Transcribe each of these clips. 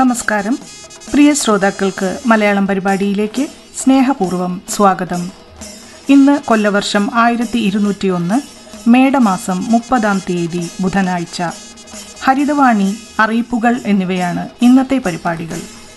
നമസ്കാരം പ്രിയ ശ്രോതാക്കൾക്ക് മലയാളം പരിപാടിയിലേക്ക് സ്നേഹപൂർവ്വം സ്വാഗതം ഇന്ന് കൊല്ലവർഷം ആയിരത്തി ഇരുന്നൂറ്റി ഒന്ന് മേടമാസം മുപ്പതാം തീയതി ബുധനാഴ്ച ഹരിതവാണി അറിയിപ്പുകൾ എന്നിവയാണ് ഇന്നത്തെ പരിപാടികൾ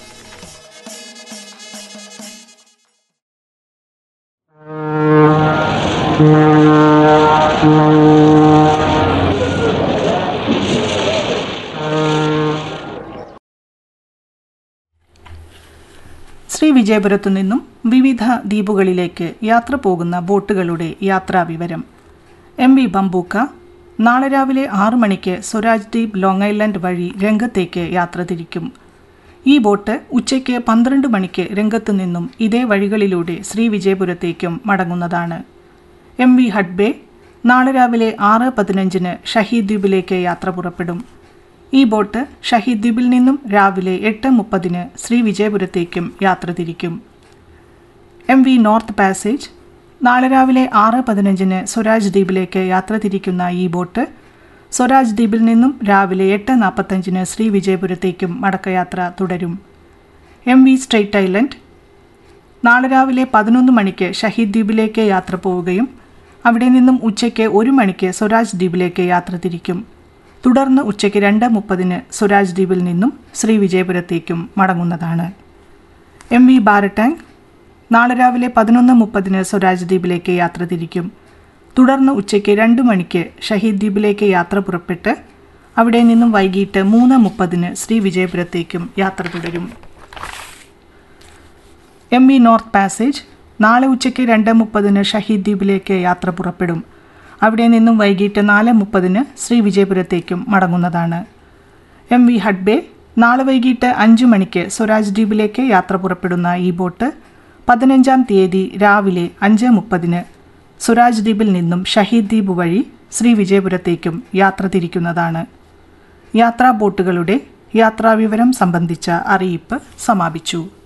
ശ്രീ വിജയപുരത്തു നിന്നും വിവിധ ദ്വീപുകളിലേക്ക് യാത്ര പോകുന്ന ബോട്ടുകളുടെ യാത്രാ വിവരം എം വി ബംബൂക്ക നാളെ രാവിലെ ആറു മണിക്ക് സ്വരാജ് ദ്വീപ് ലോങ് ഐലൻഡ് വഴി രംഗത്തേക്ക് യാത്ര തിരിക്കും ഈ ബോട്ട് ഉച്ചയ്ക്ക് പന്ത്രണ്ട് മണിക്ക് രംഗത്തു നിന്നും ഇതേ വഴികളിലൂടെ ശ്രീ വിജയപുരത്തേക്കും മടങ്ങുന്നതാണ് എം വി ഹഡ്ബേ നാളെ രാവിലെ ആറ് പതിനഞ്ചിന് ഷഹീദ് ദ്വീപിലേക്ക് യാത്ര പുറപ്പെടും ഈ ബോട്ട് ഷഹീദ് ദ്വീപിൽ നിന്നും രാവിലെ എട്ട് മുപ്പതിന് ശ്രീ വിജയപുരത്തേക്കും യാത്ര തിരിക്കും എം വി നോർത്ത് പാസേജ് നാളെ രാവിലെ ആറ് പതിനഞ്ചിന് സ്വരാജ് ദ്വീപിലേക്ക് യാത്ര തിരിക്കുന്ന ഈ ബോട്ട് സ്വരാജ് ദ്വീപിൽ നിന്നും രാവിലെ എട്ട് നാൽപ്പത്തഞ്ചിന് ശ്രീ വിജയപുരത്തേക്കും മടക്കയാത്ര തുടരും എം വി സ്ട്രെയിറ്റ് ഐലൻഡ് നാളെ രാവിലെ പതിനൊന്ന് മണിക്ക് ഷഹീദ് ദ്വീപിലേക്ക് യാത്ര പോവുകയും അവിടെ നിന്നും ഉച്ചയ്ക്ക് ഒരു മണിക്ക് സ്വരാജ് ദ്വീപിലേക്ക് യാത്ര തിരിക്കും തുടർന്ന് ഉച്ചയ്ക്ക് രണ്ട് മുപ്പതിന് സ്വരാജ് ദ്വീപിൽ നിന്നും ശ്രീ വിജയപുരത്തേക്കും മടങ്ങുന്നതാണ് എം വി ബാരടാങ് നാളെ രാവിലെ പതിനൊന്ന് മുപ്പതിന് സ്വരാജ് ദ്വീപിലേക്ക് യാത്ര തിരിക്കും തുടർന്ന് ഉച്ചയ്ക്ക് രണ്ട് മണിക്ക് ഷഹീദ് ദ്വീപിലേക്ക് യാത്ര പുറപ്പെട്ട് അവിടെ നിന്നും വൈകിട്ട് മൂന്ന് മുപ്പതിന് ശ്രീ വിജയപുരത്തേക്കും യാത്ര തുടരും എം വി നോർത്ത് പാസേജ് നാളെ ഉച്ചയ്ക്ക് രണ്ട് മുപ്പതിന് ഷഹീദ് ദ്വീപിലേക്ക് യാത്ര പുറപ്പെടും അവിടെ നിന്നും വൈകിട്ട് നാല് മുപ്പതിന് ശ്രീ വിജയപുരത്തേക്കും മടങ്ങുന്നതാണ് എം വി ഹഡ്ബേ നാളെ വൈകിട്ട് അഞ്ച് മണിക്ക് സ്വരാജ് ദ്വീപിലേക്ക് യാത്ര പുറപ്പെടുന്ന ഈ ബോട്ട് പതിനഞ്ചാം തീയതി രാവിലെ അഞ്ച് മുപ്പതിന് സ്വരാജ് ദ്വീപിൽ നിന്നും ഷഹീദ് ദ്വീപ് വഴി ശ്രീ വിജയപുരത്തേക്കും യാത്ര തിരിക്കുന്നതാണ് യാത്രാ ബോട്ടുകളുടെ യാത്രാവിവരം സംബന്ധിച്ച അറിയിപ്പ് സമാപിച്ചു